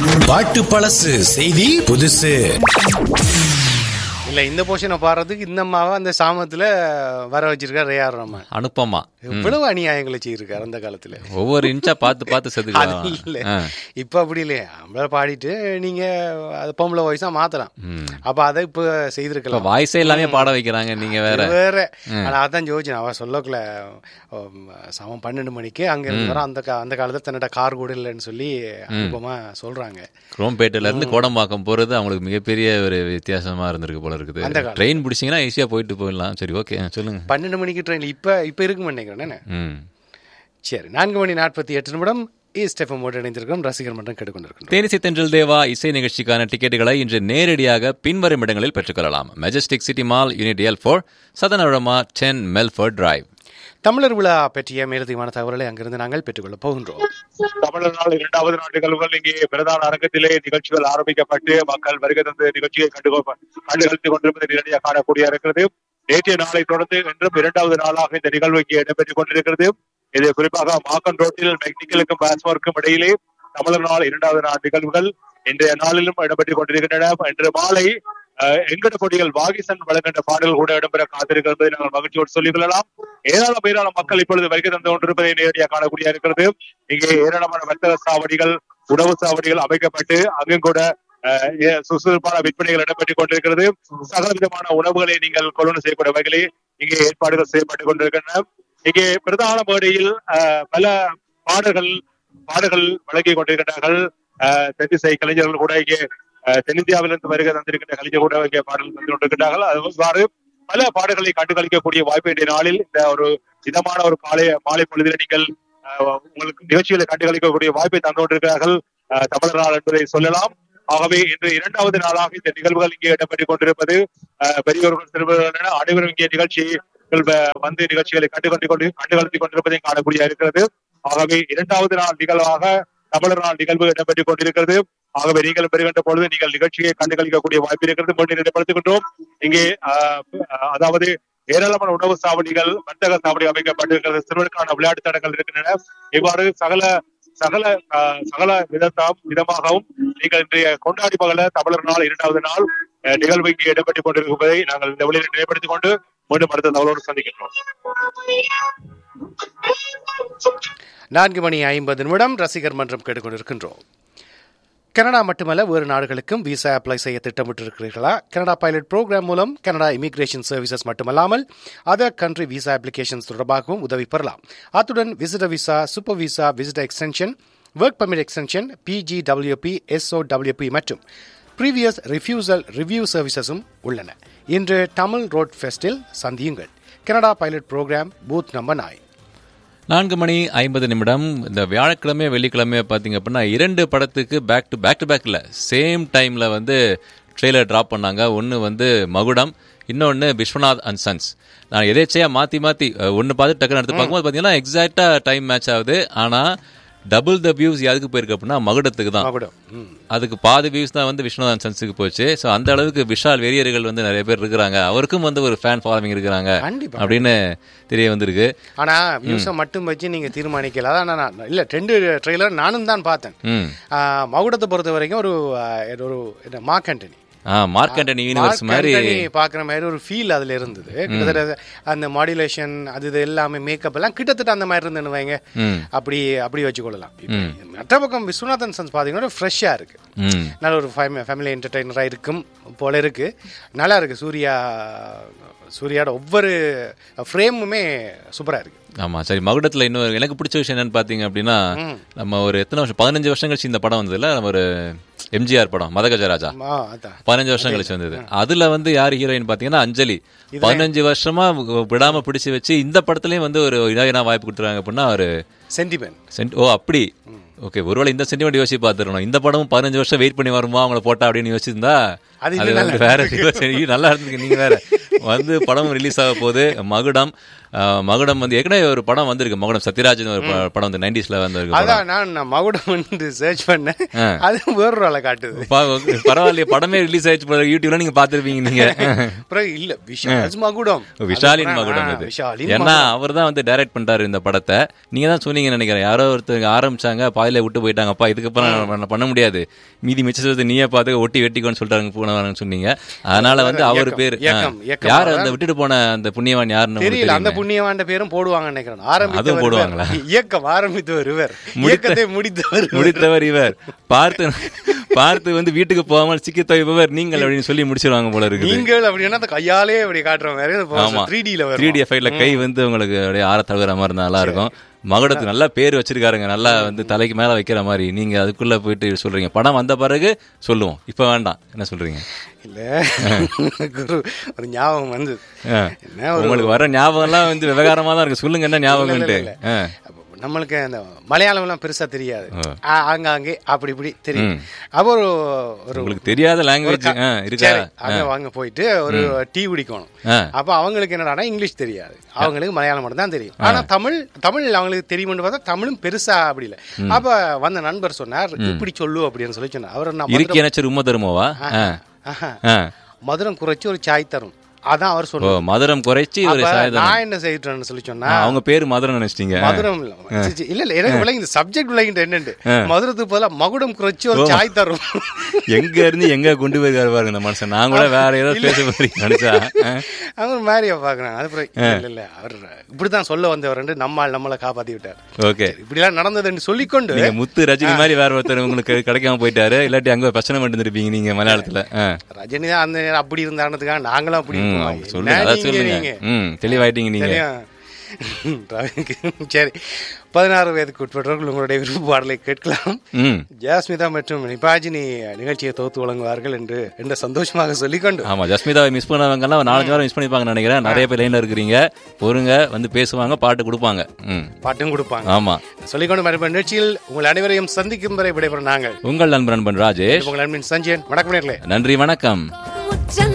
பாட்டு பழசு செய்தி புதுசு இல்ல இந்த போர்ஷனை பாடுறதுக்கு இந்த அம்மாவை அந்த சாமத்துல வர வச்சிருக்காரு ரேஆர் ரஹ்மான் அனுப்பமா எவ்வளவு அநியாயங்களை செய்யிருக்காரு அந்த காலத்துல ஒவ்வொரு இன்ச்சா பார்த்து பார்த்து அது செதுக்கலாம் இல்ல ஆ. இப்ப அப்படி இல்லையே நம்மள பாடிட்டு நீங்க அது பொம்பளை வாய்ஸா மாத்தலாம் ம். அப்ப அதை இப்ப இப்ப செய்திருக்கலாம் வாய்ஸே எல்லாமே பாட வைக்கிறாங்க நீங்க வேற இது வேற ஆனா அதான் ஜோதிச்சேன் அவ சொல்லக்குள்ள உம், சமம் பன்னெண்டு மணிக்கு அங்க இருந்து வர அந்த கா- அந்த காலத்துல தன்னோட கார் கூட இல்லைன்னு சொல்லி அனுபவமா சொல்றாங்க குரோம்பேட்டையில இருந்து கோடம்பாக்கம் போறது அவங்களுக்கு மிகப்பெரிய ஒரு வித்தியாசமா இருந்திருக்கு போல இருக்குது அந்த காலம். ட்ரெயின் பிடிச்சிங்கன்னா ஈஸியா போயிட்டு போயிடலாம் சரி ஓகே சொல்லுங்க பன்னெண்டு மணிக்கு ட்ரெயின் இப்ப இப்ப இருக்குன்னு நினைக்கிறேன் என்ன? ம் சரி நான்கு மணி நாற்பத்தி எட்டு நிமிடம் ஈஸ்ட் எஃப்எம் ஓட்டு இணைந்திருக்கிறோம் ரசிகர் மன்றம் கேட்டுக்கொண்டிருக்கிறோம் தேனிசை தென்றல் தேவா இசை நிகழ்ச்சிக்கான டிக்கெட்டுகளை இன்று நேரடியாக பின்வரும் இடங்களில் பெற்றுக்கொள்ளலாம் Majestic City Mall unit L four சதனரமா டென் மெல்ஃபோர்ட் டிரைவ் தமிழர் விழா பற்றிய மேலதிகமான தகவல்களை அங்கிருந்து நாங்கள் பெற்றுக்கொள்ளப் போகின்றோம் தமிழர் நாள் இரண்டாவது நாள் நிகழ்வுகள் இங்கே பிரதான அரங்கத்திலே நிகழ்ச்சிகள் ஆரம்பிக்கப்பட்டு மக்கள் வருகை தந்து நிகழ்ச்சியை கண்டு கண்டுகளித்துக் கொண்டிருப்பதை நேரடியாக காணக்கூடிய இருக்கிறது நேற்றைய நாளை தொடர்ந்து இன்றும் இரண்டாவது நாளாக இந்த நிகழ்வு இங்கே இடம்பெற்றுக் கொண்டிருக்கிறது இது குறிப்பாக மாக்கன் ரோட்டில் மெக்னிக்கலுக்கும் பாஸ்மோருக்கும் இடையிலே தமிழர் நாள் இரண்டாவது நாள் நிகழ்வுகள் இன்றைய நாளிலும் இடம்பெற்றுக் கொண்டிருக்கின்றன இன்று மாலை அஹ், எங்கட கொடிகள் வாகிசன் வழங்குகின்ற பாடல்கள் கூட இடம்பெற காத்திருக்கிறது என்பதை நாங்கள் மகிழ்ச்சியோடு சொல்லிக் கொள்ளலாம் ஏராளம் ஏராளம் மக்கள் இப்பொழுது வருகை தந்து கொண்டிருப்பதை நேரடியாக காணக்கூடிய இருக்கிறது இங்கே ஏராளமான வர்த்தக சாவடிகள் உணவு சாவடிகள் அமைக்கப்பட்டு அங்கும் கூட அஹ், ஏ- சுறுசுறுப்பான விற்பனைகள் இடம்பெற்றுக் கொண்டிருக்கிறது சகல விதமான உணவுகளை நீங்கள் கொள்வன செய்யக்கூடிய வகையிலே இங்கே ஏற்பாடுகள் செய்யப்பட்டுக் கொண்டிருக்கின்றன இங்கே பிரதான மேடையில் அஹ், பல பாடல்கள் பாடல்கள் வழங்கி கொண்டிருக்கின்றார்கள் அஹ், தென்திசை கலைஞர்கள் கூட இங்கே அஹ், தென்னிந்தியாவிலிருந்து வருகை தந்திருக்கின்ற கலைஞர் கூட இங்கே பாடல் தந்து கொண்டிருக்கின்றார்கள் அவ்வாறு பல பாடல்களை கண்டு கழிக்கக்கூடிய வாய்ப்பு இன்றைய நாளில் இந்த ஒரு இதமான ஒரு மாலை மாலை பொழுதில் நீங்கள் அஹ், உங்களுக்கு நிகழ்ச்சிகளை கண்டு கழிக்கக்கூடிய வாய்ப்பை தந்து கொண்டிருக்கிறார்கள் அஹ், தமிழர் நாள் என்பதை சொல்லலாம் ஆகவே இன்று இரண்டாவது நாளாக இந்த நிகழ்வுகள் இங்கே இடம்பெற்றுக் கொண்டிருப்பது அஹ், பெரியோர்கள் சிறுவர்கள் என அனைவரும் இங்கே நிகழ்ச்சிகள் வ- வந்து நிகழ்ச்சிகளை கண்டு கண்டு கொண்டு கண்டு கழித்துக் கொண்டிருப்பதை காணக்கூடிய இருக்கிறது ஆகவே இரண்டாவது நாள் நிகழ்வாக தமிழர் நாள் நிகழ்வு இடம்பெற்றுக் கொண்டிருக்கிறது ஆகவே நீங்கள் பெறுகின்ற பொழுது நீங்கள் நிகழ்ச்சியை கண்டு கழிக்கக்கூடிய வாய்ப்பு இருக்கிறது மீண்டும் நினைப்படுத்துகின்றோம் இங்கே ஆஹ், அஹ், அதாவது ஏராளமான உணவு சாவடிகள் வர்த்தக சாவடி அமைக்கப்பட்டிருக்கிறது சிறுவருக்கான விளையாட்டு தடங்கள் இருக்கின்றன இவ்வாறு சகல சகல ஆஹ், சகல விதத்தாம் விதமாகவும் நீங்கள் இன்றைய கொண்டாடி பகல தமிழர் நாள் இரண்டாவது நாள் அஹ், நிகழ்வு இங்கே இடம்பெற்றுக் கொண்டிருப்பதை நாங்கள் இந்த வழியில் நினைப்படுத்திக் கொண்டு மீண்டும் அடுத்த தகவலோடு சந்திக்கின்றோம் நான்கு மணி ஐம்பது நிமிடம் ரசிகர் மன்றம் கேட்டுக்கொண்டிருக்கின்றோம் கனடா மட்டுமல்ல வேறு நாடுகளுக்கும் விசா அப்ளை செய்ய திட்டமிட்டிருக்கிறீர்களா கனடா பைலட் ப்ரோக்ராம் மூலம் கனடா இமிகிரேஷன் சர்வீசஸ் மட்டுமல்லாமல் அதர் கண்ட்ரி விசா அப்ளிகேஷன்ஸ் தொடர்பாகவும் உதவி பெறலாம் அத்துடன் visitor visa super visa visitor extension work permit extension PGWP SOWP மற்றும் ப்ரீவியஸ் ரிஃப்யூசல் ரிவ்யூ சர்வீசஸும் உள்ளன இன்று தமிழ் ரோட் ஃபெஸ்டில் சந்தியுங்கள் Canada pilot programme booth number nine நான்கு மணி ஐம்பது நிமிடம் இந்த வியாழக்கிழமை வெள்ளிக்கிழமை பார்த்தீங்க அப்படின்னா இரண்டு படத்துக்கு பேக் டு பேக் டு பேக்கில் சேம் டைமில் வந்து ட்ரெய்லர் ட்ராப் பண்ணாங்க ஒன்று வந்து மகுடம் இன்னொன்று விஸ்வநாத் அண்ட் சன்ஸ் நான் எதேச்சையாக மாற்றி மாற்றி ஒன்று பார்த்து டக்குன்னு எடுத்து பார்க்கும்போது பார்த்தீங்கன்னா எக்ஸாக்டாக டைம் மேட்ச் ஆகுது ஆனால் டபுள் த வியூஸ் யாருக்கு போயிருக்கு அப்படின்னா மகுடத்துக்கு தான் மகுடம் ம் அதுக்கு பாதி வியூஸ் தான் வந்து விஸ்வநாதன் சன்ஸுக்கு போச்சு ஸோ அந்த அளவுக்கு விஷால் வெறியர்கள் வந்து நிறைய பேர் இருக்கிறாங்க அவருக்கும் வந்து ஒரு ஃபேன் ஃபாலோவிங் இருக்கிறாங்க கண்டிப்பா. அப்படின்னு தெரிய வந்திருக்கு ஆனா வியூஸை மட்டும் வச்சு நீங்க தீர்மானிக்கல அதான் நான் இல்ல ரெண்டு ட்ரெய்லர் நானும் தான் பார்த்தேன் ம் ஆ, மகுடத்தை பொறுத்த வரைக்கும் ஒரு ஆ, ஒரு என்ன, மார்க் ஆண்டனி ஆ மார்க் ஆண்டனி யூனிவர்ஸ் மார்க் மாதிரி ஆண்டனி பாக்குற மாதிரி ஒரு ஃபீல் அதுல இருந்தது கிட்டத்தட்ட அந்த மாடுலேஷன் அது இது எல்லாமே மேக்கப் எல்லாம் கிட்டத்தட்ட அந்த மாதிரி இருந்துன்னு வைங்க ம் அப்படி அப்படி வச்சுக்கொள்ளலாம் இப்ப மற்ற பக்கம் விஸ்வநாதன் சன்ஸ் பாத்தீங்கன்னா ஃப்ரெஷ்ஷா இருக்கு ம் நல்ல ஒரு ஃபேமிலி என்டர்டைனராக இருக்கும் போல இருக்கு நல்லா இருக்கு சூர்யா சூர்யாவோட ஒவ்வொரு ஃப்ரேமுமே சூப்பரா இருக்கு ஆமா சரி மகுடத்துல இன்னும் எனக்கு பிடிச்ச விஷயம் என்னன்னு பாத்தீங்க அப்படின்னா நம்ம ஒரு எத்தனை வருஷம் பதினஞ்சு வருஷம் கழிச்சு இந்த படம் வந்ததுல நம்ம ஒரு எம்ஜிஆர் படம் மதகஜராஜா ஆ, அதான் பதினஞ்சு வருஷம் கழிச்சு வந்தது அதுல வந்து யார் ஹீரோயின் பாத்தீங்கன்னா அஞ்சலி பதினஞ்சு வருஷமா விடாம பிடிச்சு வச்சு இந்த படத்துலயும் வந்து ஒரு இதாயினா வாய்ப்பு கொடுத்துருக்காங்க அப்படின்னா ஒரு சென்டிமெண்ட் சென்ட் ஓ அப்படி ஓகே ஒருவேளை இந்த சென்டிமெண்ட் யோசிச்சு பார்த்துருணும் இந்த படமும் பதினஞ்சு வருஷம் வெயிட் பண்ணி வருமா அவங்கள போட்டா அப்படின்னு யோசிச்சிருந்தா அது அது இன்னும் வந்து நல்லா வேற சிவசேனி நல்லா இருந்துருக்கு நீங்க வேற வந்து படம் ரிலீஸ் ஆக போகுது மகுடம் அஹ், மகுடம் வந்து ஏற்கனவே ஒரு படம் வந்திருக்கு மகுடம் சத்யராஜன் ஒரு ப- படம் வந்து நைன்டிஸ்ல வந்திருக்கு படம். அதான் நான் நான் மகுடம் வந்து சர்ச் பண்ணேன் அது வேறொரு ஆளை காட்டுது பா- பரவாயில்லையே படமே ரிலீஸ் ஆயிடுச்சு போல யூடியூப்ல நீங்க பாத்துருப்பீங்க நீங்க அப்புறம் இல்ல விஷால் மகுடம் விஷாலின் அது மகுடம் ஆ, இது விஷாலின் ஏன்னா அவர் தான் வந்து டைரக்ட் பண்றாரு இந்த படத்தை நீங்க தான் சொன்னீங்கன்னு நினைக்கிறேன் யாரோ ஒருத்தர் ஆரம்பிச்சாங்க பாதியில விட்டு போயிட்டாங்கப்பா இதுக்கப்புறம் நான் பண்ண- பண்ண முடியாது மீதி மிச்சத்தை நீயே பார்த்து ஒட்டி வெட்டிக்கோன்னு சொல்லிட்டாங்க போனவரன்னு சொன்னீங்க அதனால வந்து அவர் இயக்கம், பேர் இயக்கம், இயக்கம் யார் அவர் அந்த விட்டுட்டு போன அந்த புண்ணியவான் யாருன்னு உங்களுக்கு தெரியல அந்த தெரியுமே. புண்ணியவாண்ட பேரும் போடுவாங்க நினைக்கிறேன் ஆரம்பித்தவர் அதுவும் போடுவாங்களா? இவர். இயக்கம் ஆரம்பித்தவர் இவர் இயக்கத்தை முடித்தவர் இவர். முடித்தவர் இவர் பார்த்து பார்த்து வந்து வீட்டுக்கு போகாமல் சிக்கி துவைப்பவர் நீங்கள் அப்படின்னு சொல்லி முடிச்சிருவாங்க போல இருக்குது நீங்கள் அப்படின்னா அந்த கையாலே அப்படி காட்டுறோம் வேற ஆமா த்ரீ டில த்ரீ டி எஃபெக்ட்ல கை வந்து உங்களுக்கு அப்படியே ஆற தழுவுற மாதிரி இருந்தா நல்லா இருக்கும் மகுடத்துக்கு நல்லா பேர் வச்சிருக்காருங்க நல்லா வந்து தலைக்கு மேல வைக்கிற மாதிரி நீங்க அதுக்குள்ள போயிட்டு சொல்றீங்க படம் வந்த பிறகு சொல்லுவோம் இப்ப வேண்டாம் என்ன சொல்றீங்க இல்ல குரு ஒரு ஞாபகம் வந்து ஆ. என்ன ஒரு உங்களுக்கு வர ஞாபகம் எல்லாம் வந்து விவகாரமா தான் இருக்கு சொல்லுங்க என்ன ஞாபகம்ட்டு இல்ல, ஆ. அப்ப நம்மளுக்கு அந்த மலையாளம் எல்லாம் பெருசா தெரியாது ஆ, ஆங்காங்கே அப்படி இப்படி தெரியும் அப்போ ஒரு ஒரு உங்களுக்கு தெரியாத ஒரு லாங்குவேஜ் க- இருக்கா சரி, அங்க வாங்க போயிட்டு ஒரு டீ குடிக்கணும் ஆ. அப்ப அவங்களுக்கு என்னடானா இங்கிலீஷ் தெரியாது அவங்களுக்கு மலையாளம் மட்டும் தான் தெரியும் ஆனா தமிழ் தமிழ் அவங்களுக்கு தெரியும்னு பார்த்தா தமிழும் பெருசா அப்படி இல்ல அப்ப வந்த நண்பர் சொன்னார் இப்படி சொல்லு அப்படின்னு சொல்லி சொன்னார் அவர் நான் இருக்கு எனச்சு உண்மை தருமோவா ஆ. ஆஹா. ஆ. மதுரம் குறைச்சு ஒரு சாய் தரும் அதான் அவர் ஓ சொன்னார் மதுரம் குறைச்சி ஒரு அப்ப சாயதனம் நான் என்ன செய்யறேன்னு சொல்லி சொன்னா அவங்க பேரு மதுரம் நினைச்சிட்டீங்க மதுரம் இல்ல சி, சி, இல்ல இல்ல எனக்கு விளங்கி இந்த சப்ஜெக்ட் விளங்கிட்டு என்னண்டு மதுரத்துக்கு பதிலா மகுடம் குறைச்சு ஒரு சாய் தரும் எங்க இருந்து எங்க கொண்டு போயிருக்காரு பாருங்க இந்த மனுஷன் நான் கூட வேற ஏதோ பேச போறீங்க நினைச்சா ஆ. அவங்க மாதிரியா பாக்குறாங்க அதுக்கப்புறம் இல்ல இல்ல அவர் இப்படிதான் சொல்ல வந்தவர் நம்மால் நம்மளை காப்பாத்தி விட்டார் ஓகே இப்படிலாம் நடந்ததுன்னு சொல்லிக்கொண்டு நீங்க முத்து ரஜினி மாதிரி வேற ஒருத்தர் உங்களுக்கு கிடைக்காம போயிட்டாரு இல்லாட்டி அங்க பிரச்சனை பண்ணிட்டு இருப்பீங்க நீங்க மலையாளத்துல ஆ. ரஜினி தான் அந்த நேரம் அப்படி இருந்தானதுக்காக நாங்களும் அப்படி ம், இருப்போம். சொல்லுங்க என்ன அதான் நீங்க, சொல்லுங்க நீங்க? ம் தெளிவாயிட்டீங்க நீங்க சரியா? சரி பதினாறு வயதுக்கு உட்பட்டவர்கள் உங்களுடைய விருப்ப பாடலை கேட்கலாம் ம் ஜாஸ்மிதா மற்றும் நிபாஜினி நிகழ்ச்சியை தொகுத்து வழங்குவார்கள் என்று என்று சந்தோஷமாக சொல்லிக்கொண்டு ஆமா ஜஸ்மிதாவை மிஸ் பண்ணவங்க எல்லாம் ஒரு நாலஞ்சு வாரம் மிஸ் பண்ணிப்பாங்கன்னு நினைக்கிறேன் நிறைய பேர் லைன்ல இருக்கிறீங்க பொறுங்க வந்து பேசுவாங்க பாட்டு கொடுப்பாங்க ம் பாட்டும் கொடுப்பாங்க ஆமா சொல்லிக்கொண்டு மறுபடியும் நிகழ்ச்சியில் உங்கள் அனைவரையும் சந்திக்கும் வரை விடைபெறும் நாங்கள் உங்கள் நண்பன் நண்பன் ராஜேஷ் உங்கள் அன்பின் சஞ்சயன் வணக்கம் நேர்களே நன்றி வணக்கம் உச்சம்